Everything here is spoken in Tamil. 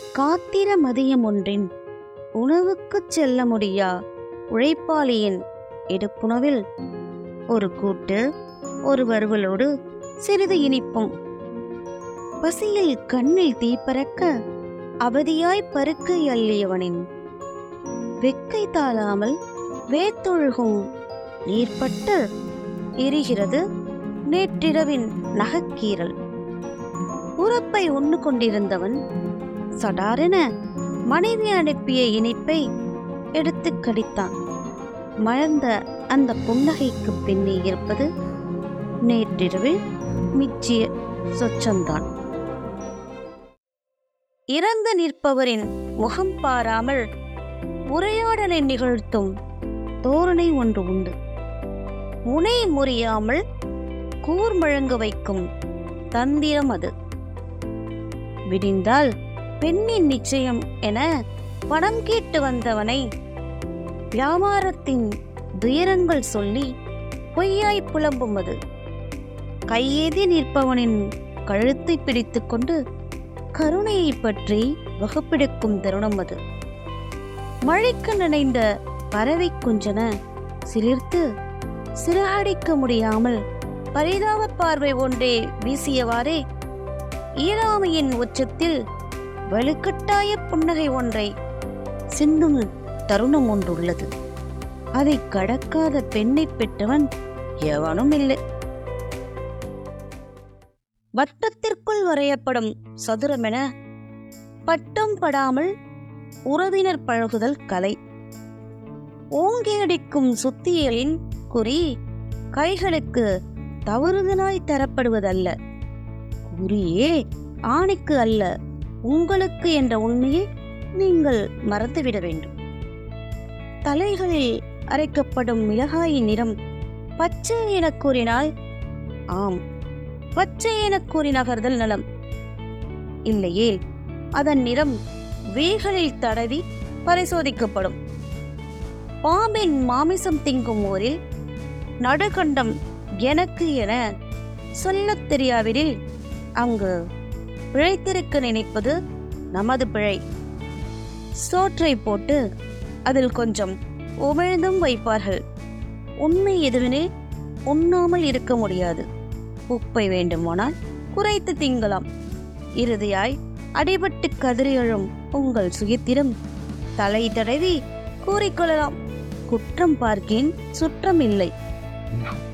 காத்திர மதியம் ஒன்றின் உணவுக்குச் செல்ல முடியா உழைப்பாளியின் இடுப்புணவில் ஒரு கூட்டு ஒரு வறுவலோடு சிறிது இனிப்பும் பசியில் கண்ணில் தீப்பறக்க அவதியாய் பருக்கை அள்ளியவனின் வெக்கை தாழாமல் வேத்தொழுகும் நீர்ப்பட்டு எரிகிறது நேற்றிரவின் நகக்கீரல் உறப்பை உண்ணு கொண்டிருந்தவன் சடாரென மனைவி அனுப்பிய இனிப்பை எடுத்து கடித்தான் மலர்ந்த அந்த புன்னகைக்கு பின்னே இருப்பது நேற்றிரவில் மிச்சிய சொச்சந்தான் இறந்து நிற்பவரின் முகம் பாராமல் உரையாடலை நிகழ்த்தும் தோரணை ஒன்று உண்டு முனை முறியாமல் கூர்மழங்க வைக்கும் தந்திரம் அது விடிந்தால் பெண்ணின் நிச்சயம் என பணம் கேட்டு வந்தவனை வியாபாரத்தின் துயரங்கள் சொல்லி பொய்யாய் புலம்பும் அது கையேதி நிற்பவனின் கழுத்தை பிடித்துக்கொண்டு கருணையை பற்றி வகுப்பெடுக்கும் தருணம் அது மழைக்கு நினைந்த பறவை குஞ்சன சிலிர்த்து சிறகடிக்க முடியாமல் பரிதாப பார்வை ஒன்றே வீசியவாறே இயலாமையின் உச்சத்தில் வலுக்கட்டாய புன்னகை ஒன்றை சிந்தும் தருணம் ஒன்றுள்ளது அதை கடக்காத பெண்ணை பெற்றவன் எவனும் இல்லை வட்டத்திற்குள் வரையப்படும் சதுரமென பட்டம் படாமல் உறவினர் பழகுதல் கலை ஓங்கி அடிக்கும் சுத்தியலின் குறி கைகளுக்கு தவறுதலாய் தரப்படுவதல்ல குறியே ஆணைக்கு அல்ல உங்களுக்கு என்ற உண்மையை நீங்கள் மறந்துவிட வேண்டும் தலைகளில் அரைக்கப்படும் மிளகாயின் நிறம் பச்சை எனக் கூறினால் ஆம் பச்சை எனக் கூறி நகர்தல் நலம் இல்லையேல் அதன் நிறம் வேகளில் தடவி பரிசோதிக்கப்படும் பாம்பின் மாமிசம் திங்கும் ஊரில் நடுகண்டம் எனக்கு என சொல்லத் தெரியாவிடில் அங்கு பிழைத்திருக்க நினைப்பது நமது பிழை சோற்றை போட்டு அதில் கொஞ்சம் உமிழ்ந்தும் வைப்பார்கள் உண்மை எதுவெனே உண்ணாமல் இருக்க முடியாது உப்பை வேண்டுமானால் குறைத்து திங்கலாம் இறுதியாய் அடிபட்டு கதறி எழும் உங்கள் சுயத்திடம் தலை தடவி கூறிக்கொள்ளலாம் குற்றம் பார்க்கின் சுற்றம் இல்லை